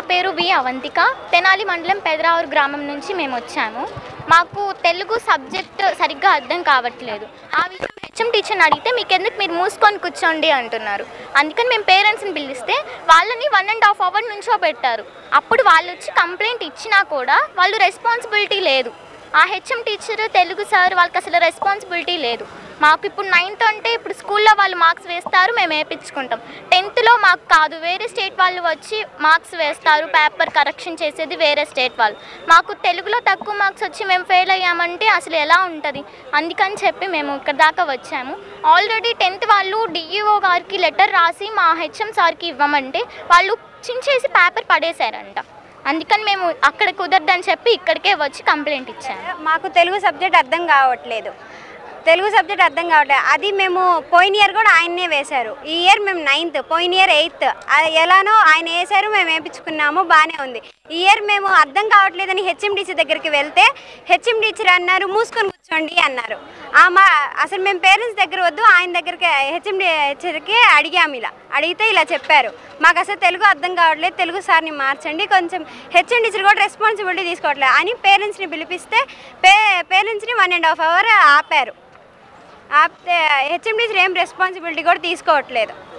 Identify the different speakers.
Speaker 1: పేరు వి అవంతిక తెనాలి మండలం పెదరావూరు గ్రామం నుంచి మేము వచ్చాము మాకు తెలుగు సబ్జెక్ట్ సరిగ్గా అర్థం కావట్లేదు ఆ విషయం హెచ్ఎం టీచర్ని అడిగితే మీకు ఎందుకు మీరు మూసుకొని కూర్చోండి అంటున్నారు అందుకని మేము పేరెంట్స్ని పిలిస్తే వాళ్ళని వన్ అండ్ హాఫ్ అవర్ నుంచో పెట్టారు అప్పుడు వాళ్ళు వచ్చి కంప్లైంట్ ఇచ్చినా కూడా వాళ్ళు రెస్పాన్సిబిలిటీ లేదు ఆ హెచ్ఎం టీచర్ తెలుగు సార్ వాళ్ళకి అసలు రెస్పాన్సిబిలిటీ లేదు మాకు ఇప్పుడు నైన్త్ అంటే ఇప్పుడు స్కూల్లో వాళ్ళు మార్క్స్ వేస్తారు మేము వేయించుకుంటాం టెన్త్లో మాకు కాదు వేరే స్టేట్ వాళ్ళు వచ్చి మార్క్స్ వేస్తారు పేపర్ కరెక్షన్ చేసేది వేరే స్టేట్ వాళ్ళు మాకు తెలుగులో తక్కువ మార్క్స్ వచ్చి మేము ఫెయిల్ అయ్యామంటే అసలు ఎలా ఉంటుంది అందుకని చెప్పి మేము ఇక్కడ దాకా వచ్చాము ఆల్రెడీ టెన్త్ వాళ్ళు డిఈఓ గారికి లెటర్ రాసి మా హెచ్ఎం సార్కి ఇవ్వమంటే వాళ్ళు చించేసి పేపర్ పడేశారంట అందుకని మేము అక్కడ కుదరదని చెప్పి ఇక్కడికే వచ్చి కంప్లైంట్ ఇచ్చాము
Speaker 2: మాకు తెలుగు సబ్జెక్ట్ అర్థం కావట్లేదు తెలుగు సబ్జెక్ట్ అర్థం కావట్లేదు అది మేము పోయిన ఇయర్ కూడా ఆయన్నే వేశారు ఈ ఇయర్ మేము నైన్త్ పోయిన ఇయర్ ఎయిత్ ఎలానో ఆయన వేశారు మేము వేయించుకున్నాము బాగానే ఉంది ఈ ఇయర్ మేము అర్థం కావట్లేదని హెచ్ఎం టీచర్ దగ్గరికి వెళ్తే హెచ్ఎం టీచర్ అన్నారు మూసుకొని కూర్చోండి అన్నారు ఆ మా అసలు మేము పేరెంట్స్ దగ్గర వద్దు ఆయన దగ్గరికి హెచ్ఎం టీచర్కి అడిగాము ఇలా అడిగితే ఇలా చెప్పారు మాకు అసలు తెలుగు అర్థం కావట్లేదు తెలుగు సార్ని మార్చండి కొంచెం హెచ్ఎం టీచర్ కూడా రెస్పాన్సిబిలిటీ తీసుకోవట్లేదు అని పేరెంట్స్ని పిలిపిస్తే పే పేరెంట్స్ని వన్ అండ్ హాఫ్ అవర్ ఆపారు ఆపితే హెచ్ఎం టీచర్ ఏం రెస్పాన్సిబిలిటీ కూడా తీసుకోవట్లేదు